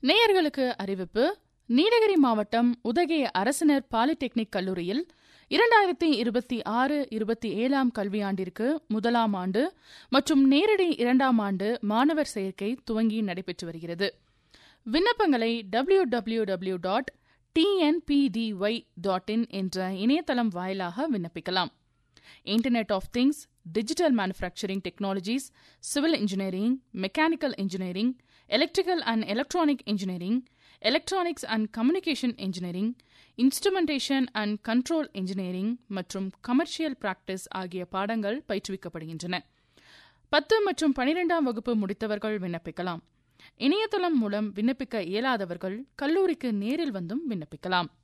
நேயர்களுக்கு அறிவிப்பு நீலகிரி மாவட்டம் உதகை அரசினர் பாலிடெக்னிக் கல்லூரியில் இரண்டாயிரத்தி இருபத்தி ஆறு இருபத்தி ஏழாம் கல்வியாண்டிற்கு முதலாம் ஆண்டு மற்றும் நேரடி இரண்டாம் ஆண்டு மாணவர் சேர்க்கை துவங்கி நடைபெற்று வருகிறது விண்ணப்பங்களை W W W dot TNPDY dot in என்ற இணையதளம் வாயிலாக விண்ணப்பிக்கலாம் internet of things digital manufacturing technologies civil engineering mechanical engineering electrical and electronic engineering electronics and communication engineering instrumentation and control engineering மற்றும் கமர்ஷியல் பிராக்டிஸ் ஆகிய பாடங்கள் பயிற்றுவிக்கப்படுகின்றன பத்து மற்றும் பனிரெண்டாம் வகுப்பு முடித்தவர்கள் விண்ணப்பிக்கலாம் இணையதளம் மூலம் விண்ணப்பிக்க இயலாதவர்கள் கல்லூரிக்கு நேரில் வந்தும் விண்ணப்பிக்கலாம்